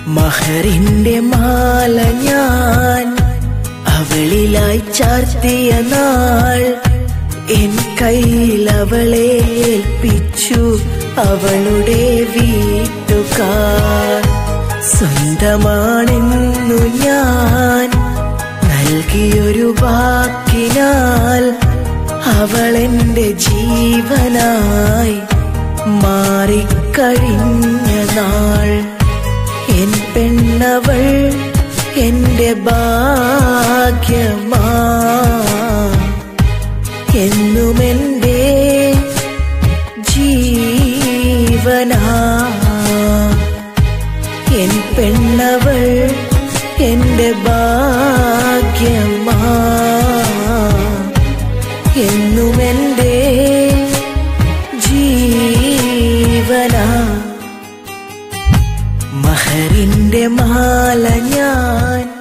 മഹറിന്റെ മാല ഞാൻ അവളിലായി ചാർത്തിയ നാൾ എൻ കയ്യിൽ അവളെ ഏൽപ്പിച്ചു അവളുടെ വീട്ടുകാർ സ്വന്തമാണെന്നു ഞാൻ നൽകിയൊരു വാക്കിനാൽ അവളെന്റെ ജീവനായി മാറിക്കഴിഞ്ഞ നാൾ എൻ പെണ്ണവൾ എന്റെ ഭാഗ്യമാ എന്നുമെന്റെ ജീവനാ എൻ പെണ്ണവൾ എന്റെ ഭാഗ്യമാ എന്നുമെന്റെ ജീവനാ മഹറിന്റെ മാല ഞാൻ